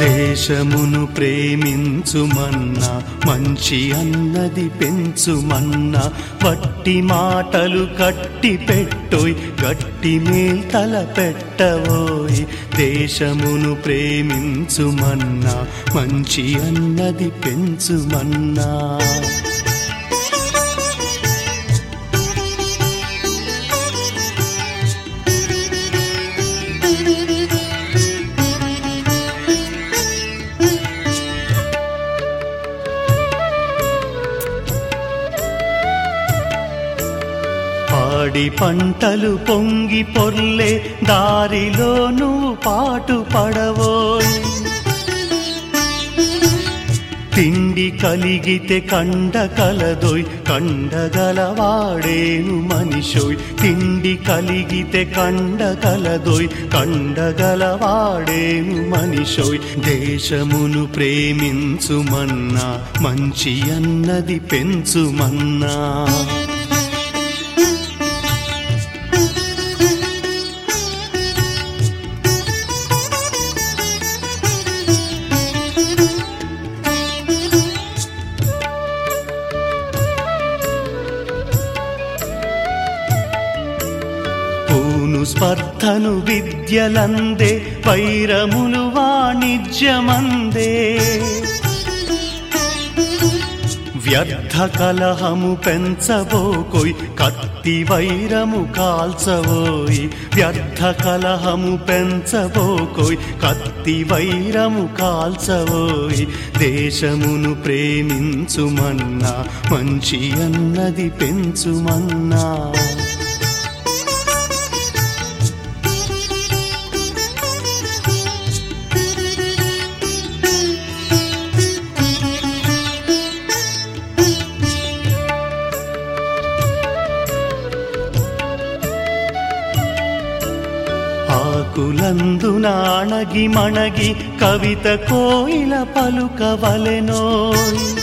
దేశమును ప్రేమించుమన్నా మంచి అన్నది పెంచుమన్నా వట్టి మాటలు కట్టి పెట్టోయ్ గట్టి మేల్తల పెట్టవోయ్ దేశమును ప్రేమించుమన్నా మంచి అన్నది పెంచుమన్నా పాడి పంటలు పొంగి పొర్లే దారిలో నువ్వు పాటు పడవోయ్ తిండి కలిగితే కండ కలదోయ్ కండగలవాడేను మనిషోయ్ తిండి కలిగితే కండ కలదోయ్ కండగలవాడేను మనిషోయ్ దేశమును ప్రేమించుమన్నా మంచి అన్నది పెంచుమన్నా పూను స్పర్ధను విద్యలందే వైరములు వాణిజ్యమందే వ్యర్థ కలహము పెంచబోకోయ్ కత్తి వైరము కాల్చవోయ్ వ్యర్థ కలహము పెంచబోకోయ్ కత్తి వైరము కాల్చవోయ్ దేశమును ప్రేమించుమన్నా మంచి అన్నది పెంచుమన్నా ఆకులందున అణగి మణగి కవిత కోయిల పలుకవలెనోయ్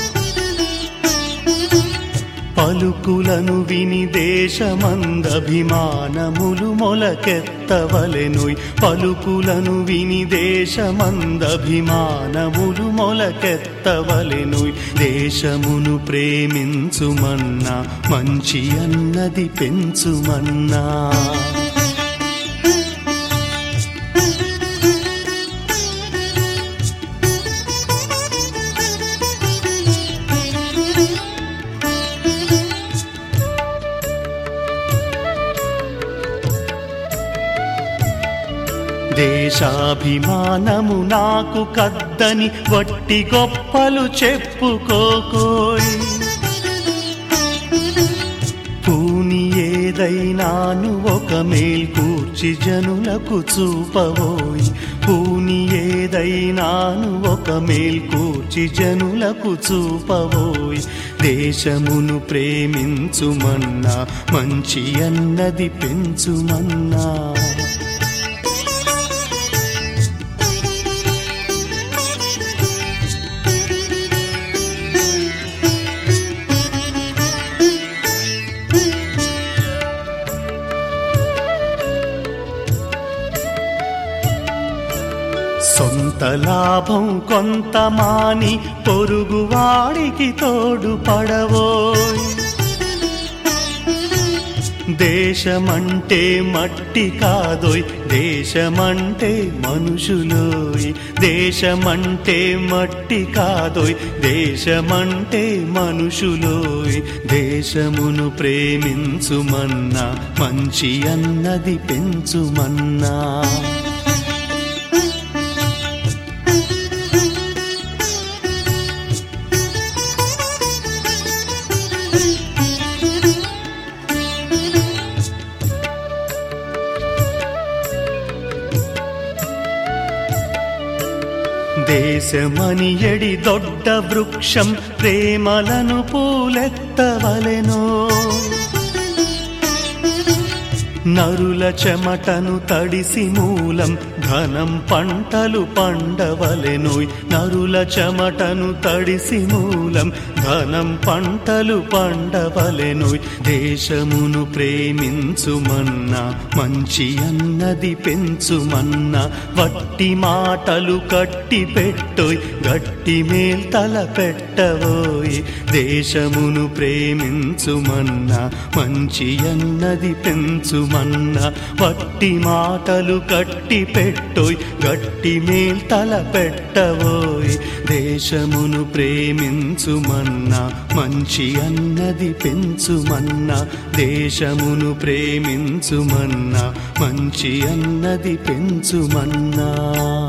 పలుకులను విని దేశమందభిమానములు మొలకెత్తవలెనోయ్ పలుకులను విని దేశమందభిమానములు మొలకెత్తవలెనోయ్ దేశమును ప్రేమించుమన్నా మంచి అన్నది పెంచుమన్నా దేశాభిమానము నాకు కద్దని వట్టి గొప్పలు చెప్పుకోకోయ్ పూని ఏదైనాను ఒక మేల్కూర్చి జనులకు చూపవోయ్ పూని ఏదైనాను ఒక మేల్కూర్చి జనులకు చూపవోయ్ దేశమును ప్రేమించుమన్నా మంచి అన్నది పెంచుమన్నా సొంత లాభం కొంత మాని పొరుగువాడికి తోడు పడవోయ్ దేశమంటే మట్టి కాదోయ్ దేశమంటే మనుషులోయ్ దేశమంటే మట్టి కాదోయ్ దేశమంటే మనుషులోయ్ దేశమును ప్రేమించుమన్నా మంచి అన్నది పెంచుమన్నా దేశమని ఎడి దొడ్డ వృక్షం ప్రేమలను పూలెత్తవలెనో నరుల చెమటను తడిసి మూలం ఘనం పంటలు పండవలెనోయ్ నరుల చెమటను తడిసి మూలం ఘనం పంటలు పండవలెనోయ్ దేశమును ప్రేమించుమన్నా మంచి అన్నది పెంచుమన్నా వట్టి మాటలు కట్టి పెట్టోయ్ గట్టి మేల్తల పెట్టవోయ్ దేశమును ప్రేమించుమన్నా మంచి అన్నది పెంచుమన్నా వట్టి మాటలు కట్టి పెట్టోయ్ గట్టి మేల్తల పెట్టవోయ్ దేశమును ప్రేమించుమన్నా మంచి అన్నది పెంచుమన్నా దేశమును ప్రేమించుమన్నా మంచి అన్నది పెంచుమన్నా